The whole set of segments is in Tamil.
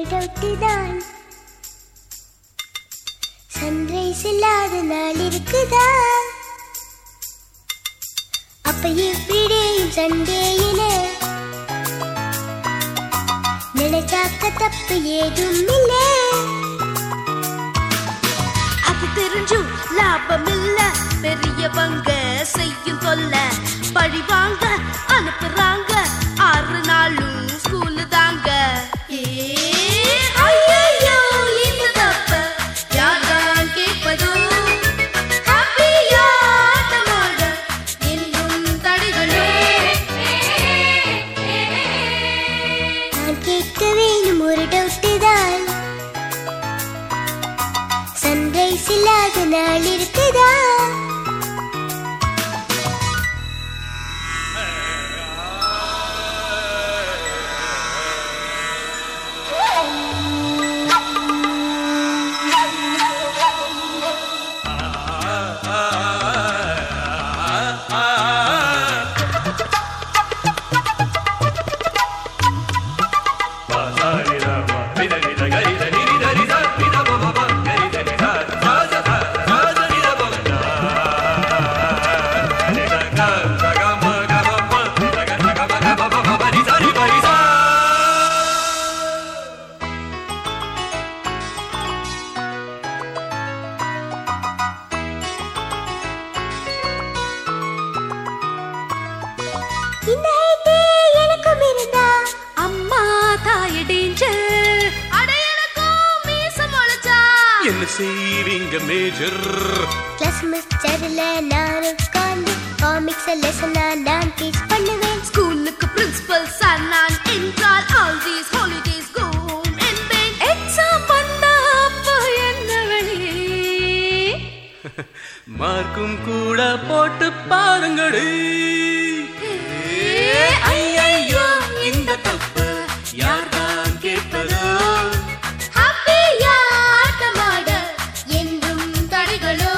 டவுட்டு தான் சன்ரைஸ் இல்லாத நாள் இருக்குதா அப்ப எவ்ரிடேயும் சண்டே என நினைச்சாக்க தப்பு ஏதும் இல்லை அது தெரிஞ்சும் லாபம் இல்ல பெரியவங்க செய்யும் தொல்ல பழி வாங்க அனுப்புறாங்க ஆறு நாளும் ஸ்கூலு தாங்க ஏ, ஐயையோ, இந்த தப்ப யார்தான் கேட்பதோ? ஹாப்பியா ஆட்டமாட இன்னும் தடைகளோ? நான் கேட்க வேணும் ஒரு டவுட்டு தான் சன்ரைஸ் இல்லாத நாள் இருக்குதா இந்த ஐடியா எனக்கும் இருந்தா அம்மா தாய டேஞ்சர் அட எனக்கும் மீச முளைச்சா என்ன செய்வீங்க மேஜர் கிளாஸ் மிஸ்டர்ல நான் உட்கார்ந்து காமிக்ஸ் லெசனா நான் டீச் பண்ணுவேன் ஸ்கூலுக்கு பிரின்சிபல் சார் நான் என்றால் all these holidays go home and pain exam வந்தா அப்போ என்ன வழி மார்க்கும் கூட போட்டு பாருங்கடி ஐயையோ இந்த தப்பு யார்தான் கேட்பதோ ஹாப்பியா ஆட்டமாட என்றும் தடைகளோ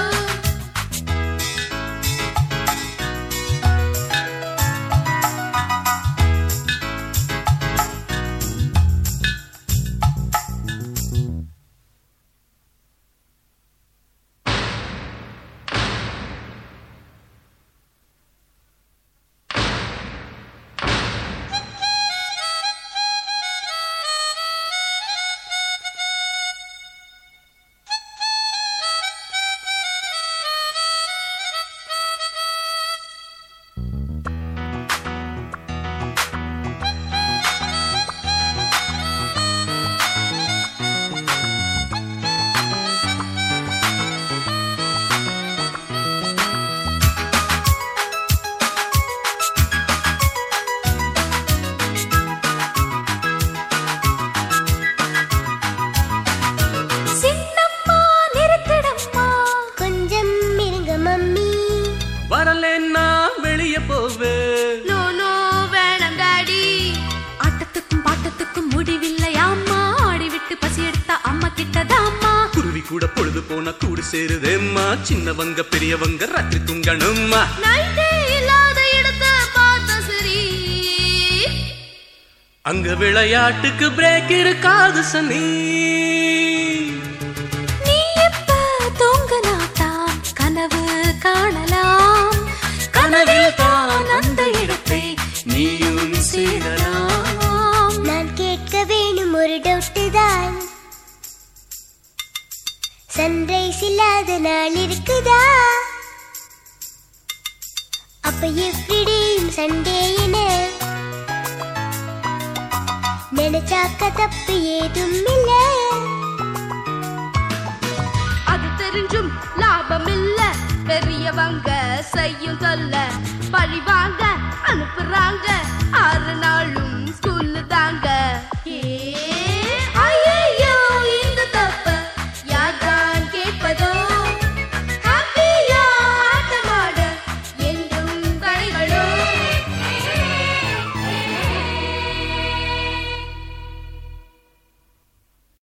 சின்னம்மா நிறுத்திடம்மா கொஞ்சம் இருங்க மம்மி வரலன்னா வெளியே போவேன் நோ நோ வேணாம் டாடி ஆட்டத்துக்கும் பாட்டத்துக்கும் முடிவில்லையாம்மா ஆடிவிட்டு பசி எடுத்தா அம்மா கிட்டதாம்மா குருவி கூட பொழுது போனா கூடு சேருதேம்மா சின்னவங்க பெரியவங்க ராத்திரி தூங்கணும்மா நைட்டே இல்லாத இடத்த பார்த்த சரி அங்க விளையாட்டுக்கு பிரேக் இருக்காது சனி நீ எப்ப தூங்கனாதான் கனவு காணலாம் கனவில் தான் அந்த இடத்தை நீயும் சேரலாம் நான் கேட்க வேணும் ஒரு டவுட்டு தான் சன்ரைஸ் இல்லாத நாள் இருக்குதா அப்ப எவ்ரிடேயும் சண்டே என நினைச்சாக்க தப்பு ஏதும் இல்லை அது தெரிஞ்சும் லாபம் இல்ல பெரியவங்க செய்யும் தொல்ல பழி வாங்க அனுப்புறாங்க